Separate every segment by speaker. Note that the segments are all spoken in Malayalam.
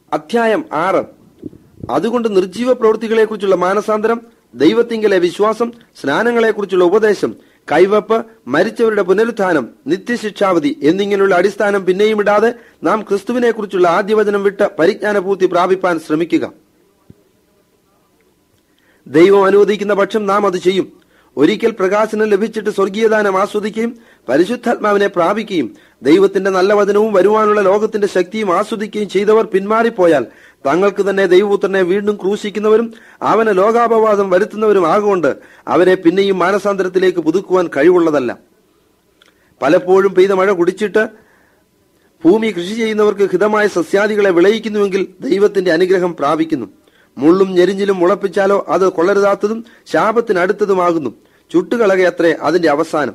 Speaker 1: അധ്യായം ആറ് അതുകൊണ്ട് നിർജീവ പ്രവൃത്തികളെക്കുറിച്ചുള്ള മാനസാന്തരം ദൈവത്തിങ്കലെ വിശ്വാസം സ്നാനങ്ങളെക്കുറിച്ചുള്ള ഉപദേശം കൈവപ്പ് മരിച്ചവരുടെ പുനരുത്ഥാനം നിത്യശിക്ഷാവധി എന്നിങ്ങനെയുള്ള അടിസ്ഥാനം പിന്നെയും ഇടാതെ നാം ക്രിസ്തുവിനെക്കുറിച്ചുള്ള ആദ്യവചനം വിട്ട് പരിജ്ഞാനപൂർത്തി പ്രാപിപ്പാൻ ശ്രമിക്കുക ദൈവം അനുവദിക്കുന്ന പക്ഷം നാം അത് ചെയ്യും ഒരിക്കൽ പ്രകാശനം ലഭിച്ചിട്ട് സ്വർഗീയദാനം ആസ്വദിക്കുകയും പരിശുദ്ധാത്മാവിനെ പ്രാപിക്കുകയും ദൈവത്തിന്റെ നല്ല വചനവും വരുവാനുള്ള ലോകത്തിന്റെ ശക്തിയും ആസ്വദിക്കുകയും ചെയ്തവർ പിന്മാറിപ്പോയാൽ തങ്ങൾക്ക് തന്നെ ദൈവപുത്രനെ വീണ്ടും ക്രൂശിക്കുന്നവരും അവന് ലോകാപവാദം വരുത്തുന്നവരും ആകൊണ്ട് അവരെ പിന്നെയും മാനസാന്തരത്തിലേക്ക് പുതുക്കുവാൻ കഴിവുള്ളതല്ല പലപ്പോഴും പെയ്ത മഴ കുടിച്ചിട്ട് ഭൂമി കൃഷി ചെയ്യുന്നവർക്ക് ഹിതമായ സസ്യാദികളെ വിളയിക്കുന്നുവെങ്കിൽ ദൈവത്തിന്റെ അനുഗ്രഹം പ്രാപിക്കുന്നു മുള്ളും ഞെരിഞ്ഞിലും മുളപ്പിച്ചാലോ അത് കൊള്ളരുതാത്തതും ശാപത്തിനടുത്തതുമാകുന്നു ചുട്ടുകളകയത്രേ അതിന്റെ അവസാനം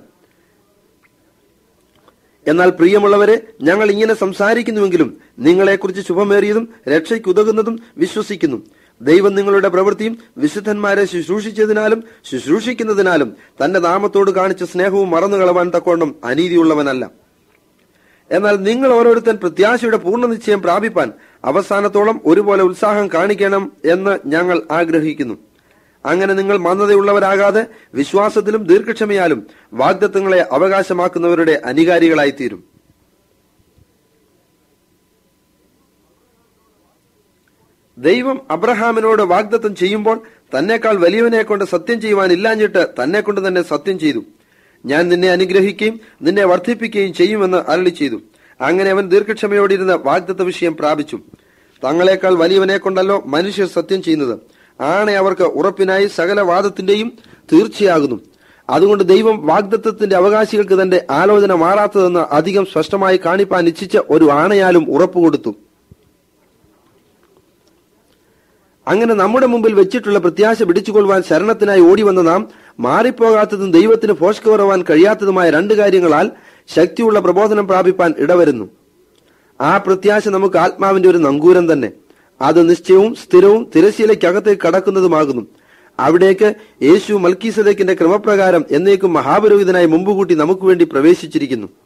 Speaker 1: എന്നാൽ പ്രിയമുള്ളവരെ ഞങ്ങൾ ഇങ്ങനെ സംസാരിക്കുന്നുവെങ്കിലും നിങ്ങളെക്കുറിച്ച് ശുഭമേറിയതും രക്ഷയ്ക്കുതകുന്നതും വിശ്വസിക്കുന്നു ദൈവം നിങ്ങളുടെ പ്രവൃത്തിയും വിശുദ്ധന്മാരെ ശുശ്രൂഷിച്ചതിനാലും ശുശ്രൂഷിക്കുന്നതിനാലും തന്റെ നാമത്തോട് കാണിച്ച സ്നേഹവും മറന്നുകളവാൻ തക്കോണം അനീതിയുള്ളവനല്ല എന്നാൽ നിങ്ങൾ ഓരോരുത്തൻ പ്രത്യാശയുടെ പൂർണ്ണ നിശ്ചയം പ്രാപിപ്പാൻ അവസാനത്തോളം ഒരുപോലെ ഉത്സാഹം കാണിക്കണം എന്ന് ഞങ്ങൾ ആഗ്രഹിക്കുന്നു അങ്ങനെ നിങ്ങൾ മന്ദതയുള്ളവരാകാതെ വിശ്വാസത്തിലും ദീർഘക്ഷമയാലും വാഗ്ദത്വങ്ങളെ അവകാശമാക്കുന്നവരുടെ അനുകാരികളായിത്തീരും ദൈവം അബ്രഹാമിനോട് വാഗ്ദത്തം ചെയ്യുമ്പോൾ തന്നെക്കാൾ വലിയവനെ കൊണ്ട് സത്യം ചെയ്യുവാൻ ഇല്ലാഞ്ഞിട്ട് തന്നെ കൊണ്ട് തന്നെ സത്യം ചെയ്തു ഞാൻ നിന്നെ അനുഗ്രഹിക്കുകയും നിന്നെ വർദ്ധിപ്പിക്കുകയും ചെയ്യുമെന്ന് അരളി ചെയ്തു അങ്ങനെ അവൻ ദീർഘക്ഷമയോടിരുന്ന് വാഗ്ദത്ത വിഷയം പ്രാപിച്ചു തങ്ങളെക്കാൾ വലിയവനെ കൊണ്ടല്ലോ മനുഷ്യർ സത്യം ചെയ്യുന്നത് ആണെ അവർക്ക് ഉറപ്പിനായി സകല വാദത്തിന്റെയും തീർച്ചയാകുന്നു അതുകൊണ്ട് ദൈവം വാഗ്ദത്വത്തിന്റെ അവകാശികൾക്ക് തന്റെ ആലോചന മാറാത്തതെന്ന് അധികം സ്പഷ്ടമായി കാണിപ്പാൻ ഇച്ഛിച്ച ഒരു ആണയാലും ഉറപ്പുകൊടുത്തു അങ്ങനെ നമ്മുടെ മുമ്പിൽ വെച്ചിട്ടുള്ള പ്രത്യാശ പിടിച്ചുകൊള്ളുവാൻ ശരണത്തിനായി ഓടിവന്ന നാം മാറിപ്പോകാത്തതും ദൈവത്തിന് പോഷകവറവാൻ കഴിയാത്തതുമായ രണ്ട് കാര്യങ്ങളാൽ ശക്തിയുള്ള പ്രബോധനം പ്രാപിപ്പാൻ ഇടവരുന്നു ആ പ്രത്യാശ നമുക്ക് ആത്മാവിന്റെ ഒരു നങ്കൂരം തന്നെ അത് നിശ്ചയവും സ്ഥിരവും തിരശീലയ്ക്കകത്തേക്ക് കടക്കുന്നതുമാകുന്നു അവിടേക്ക് യേശു മൽക്കീസദേക്കിന്റെ ക്രമപ്രകാരം എന്നേക്കും മഹാപുരോഹിതനായി മുമ്പുകൂട്ടി നമുക്ക് വേണ്ടി പ്രവേശിച്ചിരിക്കുന്നു